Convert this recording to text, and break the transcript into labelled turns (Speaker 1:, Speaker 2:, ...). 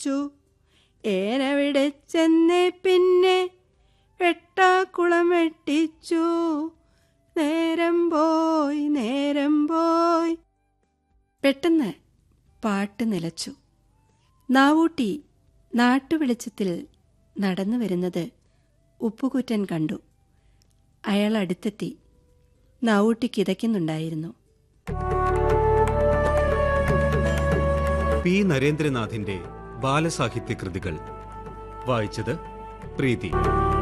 Speaker 1: വെച്ചു ഏനവിടെ ചെന്നേ പിന്നെ വെട്ടാക്കുളം വെട്ടിച്ചു നേരം പോയി നേരം പോയി പെട്ടെന്ന് പാട്ട് നിലച്ചു നാവൂട്ടി നാട്ടുവെളിച്ചത്തിൽ നടന്നു വരുന്നത് ഉപ്പുകൂറ്റൻ കണ്ടു അയാൾ അടുത്തെത്തി നാവൂട്ടി കിതയ്ക്കുന്നുണ്ടായിരുന്നു
Speaker 2: പി നരേന്ദ്രനാഥിന്റെ ബാലസാഹിത്യ കൃതികൾ വായിച്ചത് പ്രീതി